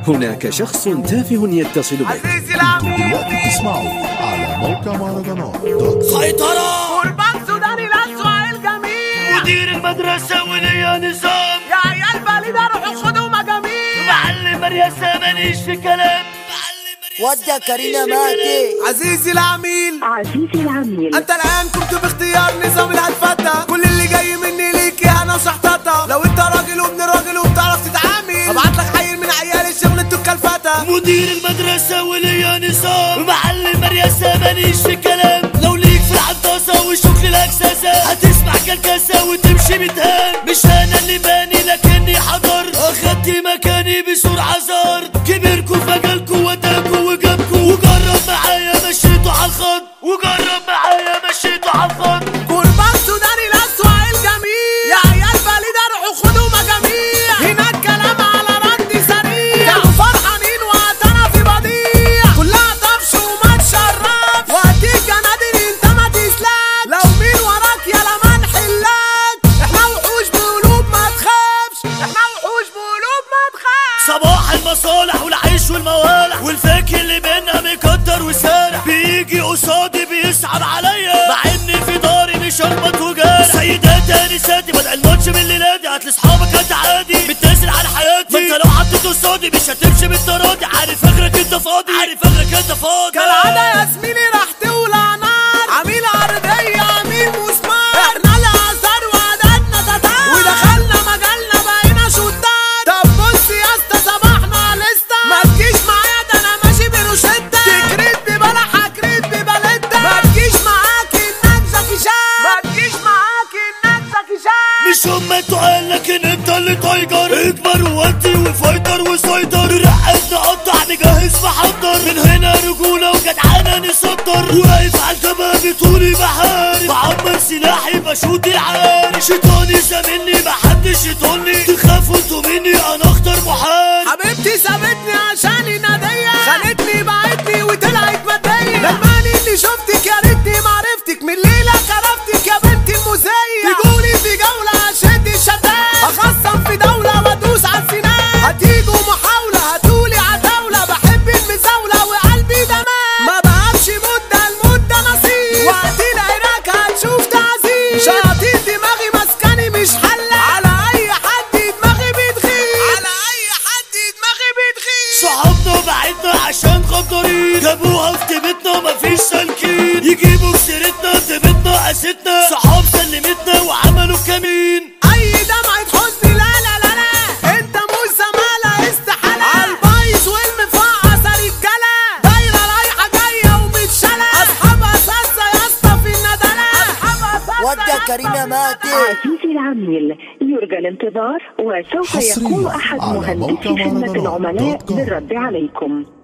هناك شخص تافه يتصل بك عزيزي العميد دلوقتي تسمعوا على موقع مهرجانات دوت كوم. سيطرة قربان سوداني الأسوأ الجميل مدير المدرسة وليا نظام يا عيال بليد روحوا خدوا مجاميع معلم مريسة ماليش في كلام معلم مريسة ودع كارينا ماتي عزيزي العميل عزيزي العميل انت الان كنت باختيار نظام الهتفتة كل اللي جاي مني ليك يا نصح تاتا لو انت راجل وابن راجل وبتعرف تتعامل هبعت لك عيل من عيال الشغل التكة الفتى مدير المدرسة وليا نظام معلم مريسة ماليش في كلام لو ليك في العطاسة والشكل الأكساسة هتسمع كالكاسة وتمشي بتهان مش أنا اللي باني لكني حضر أخدت مكاني بسرعة زار كبركوا في مجالكوا وداكوا وجابكوا وجرب معايا مشيتوا على الخط وجرب معايا مشيتوا على الخط قربان سوداني الأسوأ الجميل يا عيال بليد روحوا خدوا مجاميع هناك كلام على رد سريع كانوا فرحانين وقتنا في بديع كلها طفش وما تشرفش وهديك جنادل انت ما تسلاك لو مين وراك يلا ما نحلك احنا وحوش بقلوب ما تخافش احنا وحوش بقلوب ما تخافش صباح المصالح والعيش والموالح والفكر اللي بينا مكتر وسارح بيجي قصادي بيصعب عليا مع اني في داري مش اربط وجارح سيدات انساتي بدأ الماتش من الليلادي هات لاصحابك انت عادي بتنزل على حياتي ما انت لو حطيت قصادي مش هتمشي بالتراضي عارف اخرك انت فاضي عارف اخرك انت فاضي كالعادة يا زميلي راح تولع نار عميل عرضية عميل مسمار احنا الآثار وعددنا تتار ودخلنا مجالنا بقينا شطار طب بص يا اسطى صباحنا لسه ما تجيش معايا ده انا ماشي بروشتة تكريت ببلح كريت ببلدة ما تجيش معاك انك ذكي شاب ما تجيش معاك انك ذكي شاب مش هم انتوا قال لكن انت اللي تايجر اكبر وودي وفايتر وسيطر رقص نقطع نجهز محضر من هنا رجولة وجدعانة نصدر واقف على الجباب طولي بحارب بعمر سلاحي بشوط العاري شيطاني زاملني محدش يطولني تخافوا انتوا مني انا اخطر محارب حبيبتي سابتني عشان نادية خانتني بعتني وطلعت مادية ندماني اني شفتك يا ريتني معرفتك من ليلة كرفتك يا بنت المذيع تقولي في جولة اشد الشتات اخصم في دولة وادوس على السنان هتيجوا محاولة هتقولي عتاولة بحب المزاولة وقلبي دمام ما بقابش مدة المدة نصيب وقت العراك هتشوف تعذيب شياطين دماغي مسكني مش حلة على اي حد دماغي بتغيب على اي حد دماغي بتغيب صحابنا بعدنا عشان غدارين جابوها في تيبتنا مفيش سالكين يجيبوا في سيرتنا تيبتنا قاستنا صحاب سلمتنا وعملوا كمين اي دمعة حزن لا لا لا لا انت مش زمالة استحالة عالبايظ والمفعص رجالة دايرة رايحة جاية ومتشالة اصحابها ساسة يا اسطى في الندلة اصحابها ساسة ودع يا كارينا اسطى ماتي عزيزي العميل يرجى الانتظار وسوف حصرياً يقوم أحد على مهندسي موقع خدمة مهرجانات العملاء دوت كوم. بالرد عليكم